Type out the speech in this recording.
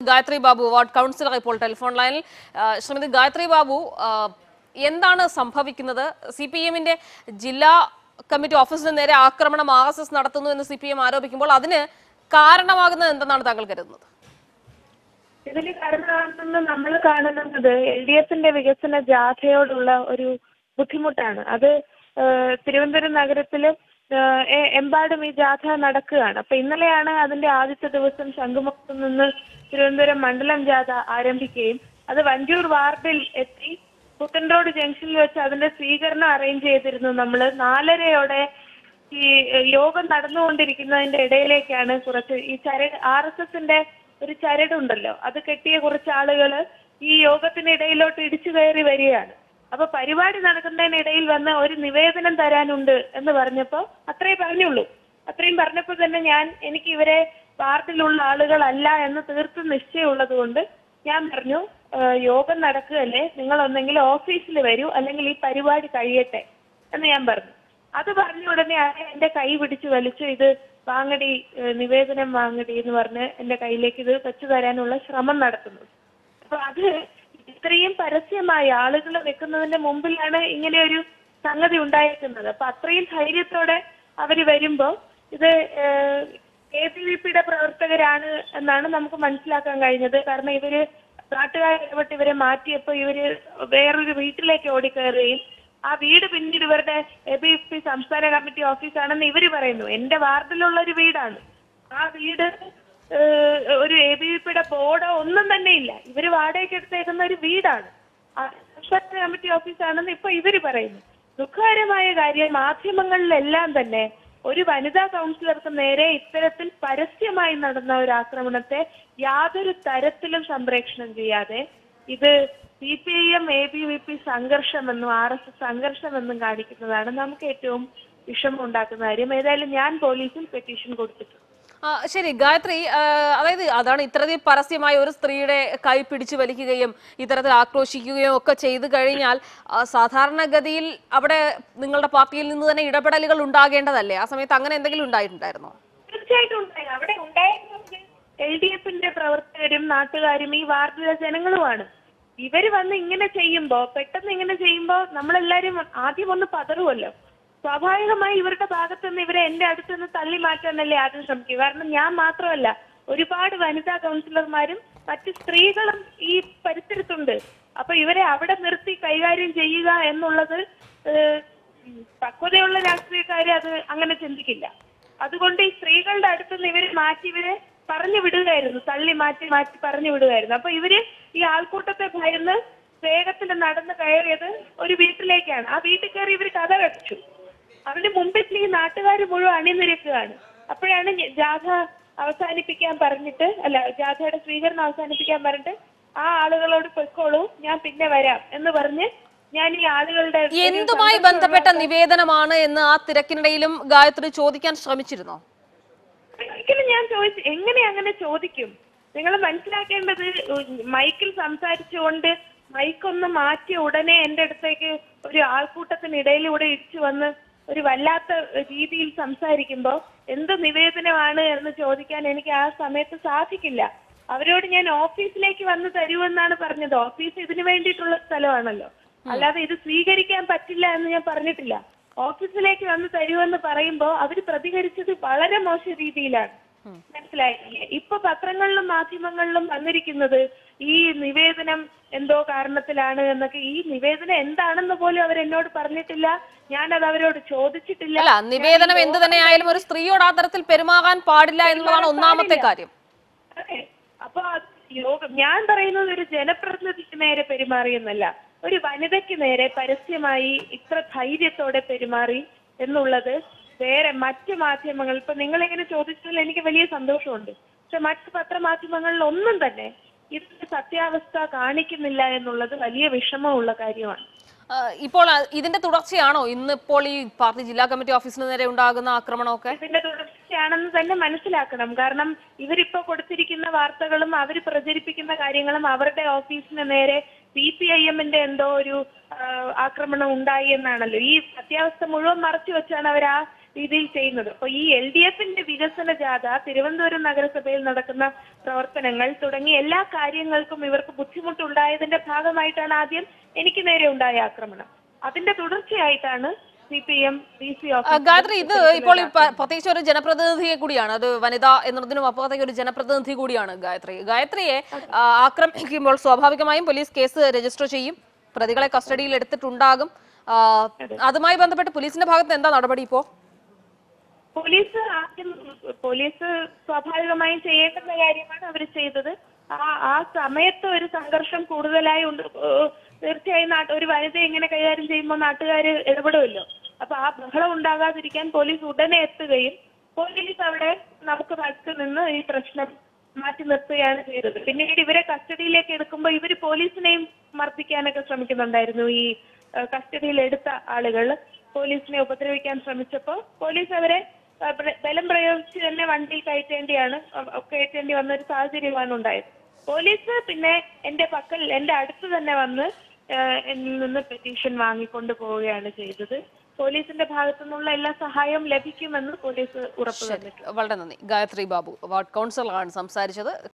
Gayathri Babu ward councillor ഇപ്പോൾ telephone ലൈനിൽ ആ, ശ്രീമതി ഗായത്രി ബാബു ആ, എന്താണ് സംഭവിക്കുന്നത് സി പി എമ്മിന്റെ ജില്ലാ കമ്മിറ്റി ഓഫീസിന് നേരെ ആക്രമണം ആർ എസ് എസ് നടത്തുന്നു എന്ന് സി പി എം ആരോപിക്കുമ്പോൾ അതിന് കാരണമാകുന്നത് എന്തെന്നാണ് താങ്കൾ കരുതുന്നത് ഇതിന് കാരണമാണെന്ന് നമ്മൾ കാണുന്നത് എൽ ഡി എഫിന്റെ വികസന ജാഥയോടുള്ള ഒരു ബുദ്ധിമുട്ടാണ് അത് ഏഹ്, തിരുവനന്തപുരം നഗരത്തില് ഏഹ്, എ- എമ്പാടും ഈ ജാഥ നടക്കുകയാണ് അപ്പൊ ഇന്നലെയാണ് അതിന്റെ ആദ്യത്തെ ദിവസം ശംഖുമുഖത്ത് നിന്ന് തിരുവനന്തപുരം മണ്ഡലം ജാഥ ആരംഭിക്കുകയും അത് വഞ്ചൂർ വാർഡിൽ എത്തി പുത്തൻ റോഡ് ജംഗ്ഷനിൽ വെച്ച് അതിന്റെ സ്വീകരണം അറേഞ്ച് ചെയ്തിരുന്നു നമ്മൾ നാലരയോടെ ഈ ഏഹ്, യോഗം നടന്നുകൊണ്ടിരിക്കുന്നതിന്റെ ഇടയിലേക്കാണ് കുറച്ച് ഈ ചരട് ആർ എസ് എസിന്റെ ഒരു ചരടുണ്ടല്ലോ അത് കെട്ടിയ കുറച്ച് ആളുകൾ ഈ യോഗത്തിനിടയിലോട്ട് ഇടിച്ചു കയറി വരികയാണ് അപ്പൊ പരിപാടി നടക്കുന്നതിനിടയിൽ വന്ന് ഒരു നിവേദനം തരാനുണ്ട് എന്ന് പറഞ്ഞപ്പോ അത്രേ പറഞ്ഞുള്ളൂ അത്രയും പറഞ്ഞപ്പോൾ തന്നെ ഞാൻ എനിക്ക് ഇവരെ വാർഡിലുള്ള ആളുകളല്ല എന്ന് തീർത്തും നിശ്ചയമുള്ളത് കൊണ്ട് ഞാൻ പറഞ്ഞു "ഏഹ്, യോഗം നടക്കുകയല്ലേ നിങ്ങൾ ഒന്നെങ്കിൽ ഓഫീസിൽ വരൂ അല്ലെങ്കിൽ ഈ പരിപാടി കഴിയട്ടെ എന്ന് ഞാൻ പറഞ്ഞു അത് പറഞ്ഞ ഉടനെ അയാൾ എന്റെ കൈ പിടിച്ച് വലിച്ചു ഇത് വാങ്ങടി ഏഹ് നിവേദനം വാങ്ങടി എന്ന് പറഞ്ഞ് എന്റെ കയ്യിലേക്ക് ഇത് വെച്ചു തരാനുള്ള ശ്രമം നടത്തുന്നു അപ്പൊ അത് ഇത്രയും പരസ്യമായി ആളുകൾ വെക്കുന്നതിന്റെ മുമ്പിലാണ് ഇങ്ങനെ ഒരു സംഗതി ഉണ്ടായിരിക്കുന്നത് അപ്പൊ അത്രയും ധൈര്യത്തോടെ അവര് വരുമ്പോ ഇത് എ ബി വി പിയുടെ പ്രവർത്തകരാണ് എന്നാണ് നമുക്ക് മനസ്സിലാക്കാൻ കഴിഞ്ഞത് കാരണം ഇവര് നാട്ടുകാർ ഇടപെട്ട് ഇവരെ മാറ്റിയപ്പോ ഇവര് വേറൊരു വീട്ടിലേക്ക് ഓടിക്കയറുകയും ആ വീട് പിന്നീട് ഇവരുടെ എ ബി പി സംസ്ഥാന കമ്മിറ്റി ഓഫീസാണെന്ന് ഇവര് പറയുന്നു എന്റെ വാർഡിലുള്ള ഒരു വീടാണ് ആ വീട് ഏഹ്, ഒരു എ ബി പിയുടെ ബോർഡോ ഒന്നും തന്നെ ഇല്ല ഇവര് വാടകയ്ക്ക് എടുത്തേക്കുന്ന ഒരു വീടാണ് ആ സംസ്ഥാന കമ്മിറ്റി ഓഫീസാണെന്ന് ഇപ്പൊ ഇവര് പറയുന്നു ദുഃഖകരമായ കാര്യം മാധ്യമങ്ങളിലെല്ലാം തന്നെ ഒരു വനിതാ കൗൺസിലർക്ക് നേരെ ഇത്തരത്തിൽ പരസ്യമായി നടന്ന ഒരു ആക്രമണത്തെ യാതൊരു തരത്തിലും സംപ്രേഷണം ചെയ്യാതെ ഇത് C P I M A B V P സംഘർഷമെന്നും ആർ എസ് എസ് സംഘർഷമെന്നും കാണിക്കുന്നതാണ് നമുക്ക് ഏറ്റവും വിഷമം ഉണ്ടാക്കുന്ന കാര്യം ഏതായാലും ഞാൻ പോലീസിൽ പെറ്റീഷൻ കൊടുത്തിട്ടുണ്ട് ആ, ശരി ഗായത്രി ആ, അതായത് അതാണ് ഇത്തരത്തിൽ പരസ്യമായി ഒരു സ്ത്രീയുടെ കൈ പിടിച്ചു വലിക്കുകയും ഇത്തരത്തിൽ ആക്രോശിക്കുകയും ഒക്കെ ചെയ്തു കഴിഞ്ഞാൽ ആ, സാധാരണഗതിയിൽ അവിടെ നിങ്ങളുടെ പാർട്ടിയിൽ നിന്ന് തന്നെ ഇടപെടലുകൾ ഉണ്ടാകേണ്ടതല്ലേ ആ സമയത്ത് അങ്ങനെ എന്തെങ്കിലും ഉണ്ടായിട്ടുണ്ടായിരുന്നോ തീർച്ചയായിട്ടും ഉണ്ടായി അവിടെ ഉണ്ടായിരുന്നത് എൽ ഡി എഫിന്റെ പ്രവർത്തകരും നാട്ടുകാരും ഈ വാർഡിലെ ജനങ്ങളുമാണ് ഇവര് വന്ന് ഇങ്ങനെ ചെയ്യുമ്പോ പെട്ടെന്ന് ഇങ്ങനെ ചെയ്യുമ്പോ നമ്മളെല്ലാരും ആദ്യം ഒന്ന് പതറുമല്ലോ സ്വാഭാവികമായി ഇവരുടെ ഭാഗത്തുനിന്ന് ഇവരെ എന്റെ അടുത്തുനിന്ന് തള്ളി മാറ്റാനല്ലേ ആദ്യം ശ്രമിക്കുക കാരണം ഞാൻ മാത്രമല്ല ഒരുപാട് വനിതാ കൗൺസിലർമാരും മറ്റ് സ്ത്രീകളും ഈ പരിസരത്തുണ്ട് അപ്പൊ ഇവരെ അവിടെ നിർത്തി കൈകാര്യം ചെയ്യുക എന്നുള്ളത് ഏഹ്, ഉം, പക്വതയുള്ള രാഷ്ട്രീയക്കാര് അത് അങ്ങനെ ചിന്തിക്കില്ല അതുകൊണ്ട് ഈ സ്ത്രീകളുടെ അടുത്തുനിന്ന് ഇവരെ മാറ്റി ഇവരെ പറഞ്ഞു വിടുകയായിരുന്നു തള്ളി മാറ്റി മാറ്റി പറഞ്ഞു വിടുകയായിരുന്നു അപ്പൊ ഇവര് ഈ ആൾക്കൂട്ടത്തെ ഭയന്ന് വേഗത്തിൽ നടന്ന് കയറിയത് ഒരു വീട്ടിലേക്കാണ് ആ വീട്ടിൽ കയറി ഇവർ കഥ കടിച്ചു അവരുടെ മുമ്പിൽ ഈ നാട്ടുകാർ മുഴുവൻ അണിനിരക്കുകയാണ് അപ്പോഴാണ് ഞ- ജാഥ അവസാനിപ്പിക്കാൻ പറഞ്ഞിട്ട് അല്ല ജാഥയുടെ സ്വീകരണം അവസാനിപ്പിക്കാൻ പറഞ്ഞിട്ട് ആ ആളുകളോട് പൊയ്ക്കോളൂ ഞാൻ പിന്നെ വരാം എന്ന് പറഞ്ഞ് ഞാൻ ഈ ആളുകളുടെ ഒരു എന്തുമായി സന്തോഷം ബന്ധപ്പെട്ട നിവേദനമാണ് എന്ന് ആ തിരക്കിനിടയിലും ഗായത്രി ചോദിക്കാൻ ശ്രമിച്ചിരുന്നോ ഒരിക്കലും ഞാൻ ചോദിച്ചു എങ്ങനെ അങ്ങനെ ചോദിക്കും നിങ്ങൾ മനസ്സിലാക്കേണ്ടത് മൈക്കിൽ സംസാരിച്ചുകൊണ്ട് മൈക്കൊന്ന് മാറ്റി ഉടനെ എന്റെ അടുത്തേക്ക് ഒരു ആൾക്കൂട്ടത്തിനിടയിലൂടെ ഇടിച്ചു വന്ന് ഒരു വല്ലാത്ത രീതിയിൽ സംസാരിക്കുമ്പോൾ എന്ത് നിവേദനമാണ് എന്ന് ചോദിക്കാൻ എനിക്ക് ആ സമയത്ത് സാധിക്കില്ല അവരോട് ഞാൻ ഓഫീസിലേക്ക് വന്ന് തരുമെന്നാണ് പറഞ്ഞത് ഓഫീസ് ഇതിനു വേണ്ടിയിട്ടുള്ള സ്ഥലമാണല്ലോ അല്ലാതെ ഇത് സ്വീകരിക്കാൻ പറ്റില്ല എന്ന് ഞാൻ പറഞ്ഞിട്ടില്ല ഓഫീസിലേക്ക് വന്ന് തരുമെന്ന് പറയുമ്പോൾ അവർ പ്രതികരിച്ചത് വളരെ മോശം രീതിയിലാണ് മനസ്സിലായില്ലേ ഇപ്പൊ പത്രങ്ങളിലും മാധ്യമങ്ങളിലും വന്നിരിക്കുന്നത് ഈ നിവേദനം എന്തോ കാരണത്തിലാണ് എന്നൊക്കെ ഈ നിവേദനം എന്താണെന്ന് പോലും അവർ എന്നോട് പറഞ്ഞിട്ടില്ല ഞാനത് അവരോട് ചോദിച്ചിട്ടില്ല അല്ല നിവേദനം എന്ത് തന്നെയായാലും ഒരു സ്ത്രീയോട് ആ തരത്തിൽ പെരുമാറാൻ പാടില്ല എന്നുള്ളതാണ് ഒന്നാമത്തെ കാര്യം അതെ അപ്പൊ അത് യോഗം ഞാൻ പറയുന്നത് ഒരു ജനപ്രതിനിധിക്ക് നേരെ പെരുമാറിയെന്നല്ല ഒരു വനിതയ്ക്ക് നേരെ പരസ്യമായി ഇത്ര ധൈര്യത്തോടെ പെരുമാറി എന്നുള്ളത് വേറെ മറ്റ് മാധ്യമങ്ങൾ ഇപ്പൊ നിങ്ങൾ ഇങ്ങനെ ചോദിച്ചതിൽ എനിക്ക് വലിയ സന്തോഷമുണ്ട് പക്ഷെ മറ്റ് പത്രമാധ്യമങ്ങളിൽ ഒന്നും തന്നെ ഇതിന്റെ സത്യാവസ്ഥ കാണിക്കുന്നില്ല എന്നുള്ളത് വലിയ വിഷമമുള്ള കാര്യമാണ് ആ, ഇപ്പോൾ ആ, ഇതിന്റെ തുടർച്ചയാണോ ഇന്നിപ്പോൾ ഈ പാർട്ടി ജില്ലാ കമ്മിറ്റി ഓഫീസിന് നേരെ ഉണ്ടാകുന്ന ആക്രമണമൊക്കെ ഇതിന്റെ തുടർച്ചയാണെന്ന് തന്നെ മനസ്സിലാക്കണം കാരണം ഇവരിപ്പോ കൊടുത്തിരിക്കുന്ന വാർത്തകളും അവർ പ്രചരിപ്പിക്കുന്ന കാര്യങ്ങളും അവരുടെ ഓഫീസിന് നേരെ സി പി ഐ എമ്മിന്റെ എന്തോ ഒരു ആ, ആക്രമണം ഉണ്ടായി എന്നാണല്ലോ ഈ സത്യാവസ്ഥ മുഴുവൻ മറച്ചു വെച്ചാണ് അവർ ആ രീതിയിൽ ചെയ്യുന്നത് അപ്പൊ ഈ എൽ ഡി എഫിന്റെ വികസന ജാഥ തിരുവനന്തപുരം നഗരസഭയിൽ നടക്കുന്ന പ്രവർത്തനങ്ങൾ തുടങ്ങിയ എല്ലാ കാര്യങ്ങൾക്കും ഇവർക്ക് ബുദ്ധിമുട്ടുണ്ടായതിന്റെ ഭാഗമായിട്ടാണ് ആദ്യം എനിക്ക് നേരെ ഉണ്ടായ ആക്രമണം അതിന്റെ തുടർച്ചയായിട്ടാണ് C P M D C ആ, ഗായത്രി ഇത് ഇപ്പോൾ ഈ പ- പ്രത്യേകിച്ച് ഒരു ജനപ്രതിനിധിയെ കൂടിയാണ് അത് വനിത എന്നതിനും അപ്പുറത്തേക്ക് ഒരു ജനപ്രതിനിധി കൂടിയാണ് ഗായത്രി ഗായത്രിയെ ആ, ആക്രമിക്കുമ്പോൾ സ്വാഭാവികമായും പോലീസ് കേസ് രജിസ്റ്റർ ചെയ്യും പ്രതികളെ കസ്റ്റഡിയിൽ എടുത്തിട്ടുണ്ടാകും ആ, അതുമായി ബന്ധപ്പെട്ട് പോലീസിന്റെ ഭാഗത്ത് എന്താ നടപടി ഇപ്പോ പോലീസ് ആദ്യം പോലീസ് സ്വാഭാവികമായും ചെയ്യേണ്ടുന്ന കാര്യമാണ് അവർ ചെയ്തത് ആ ആ സമയത്ത് ഒരു സംഘർഷം കൂടുതലായി ഉണ്ട് ഏഹ് തീർച്ചയായും നാട്ട് ഒരു വനിത ഇങ്ങനെ കൈകാര്യം ചെയ്യുമ്പോൾ നാട്ടുകാർ ഇടപെടുമല്ലോ അപ്പൊ ആ ബഹളം ഉണ്ടാകാതിരിക്കാൻ പോലീസ് ഉടനെ എത്തുകയും പോലീസ് അവിടെ നമുക്ക് അടുത്ത് നിന്ന് ഈ പ്രശ്നം മാറ്റി നിർത്തുകയാണ് ചെയ്തത് പിന്നീട് ഇവരെ കസ്റ്റഡിയിലേക്ക് എടുക്കുമ്പോൾ ഇവര് പോലീസിനെയും മർദ്ദിക്കാനൊക്കെ ശ്രമിക്കുന്നുണ്ടായിരുന്നു ഈ ഏഹ് കസ്റ്റഡിയിൽ എടുത്ത ആളുകൾ പോലീസിനെ ഉപദ്രവിക്കാൻ ശ്രമിച്ചപ്പോൾ പോലീസ് അവരെ ആ, പ്ര- ബലം പ്രയോഗിച്ച് തന്നെ വണ്ടിയിൽ കയറ്റേണ്ടിയാണ് അ- അ- കയറ്റേണ്ടി വന്ന ഒരു സാഹചര്യമാണ് ഉണ്ടായത് പോലീസ് പിന്നെ എന്റെ പക്കൽ എന്റെ അടുത്ത് തന്നെ വന്ന് ആ, എന്നിൽ നിന്ന് പെറ്റീഷൻ വാങ്ങിക്കൊണ്ട് പോവുകയാണ് ചെയ്തത് പോലീസിന്റെ ഭാഗത്തു നിന്നുള്ള എല്ലാ സഹായവും ലഭിക്കുമെന്ന് പോലീസ് ഉറപ്പ് തന്നിട്ടുണ്ട് വളരെ നന്ദി ഗായത്രി ബാബു വാർഡ് കൗൺസിലറാണ് സംസാരിച്ചത്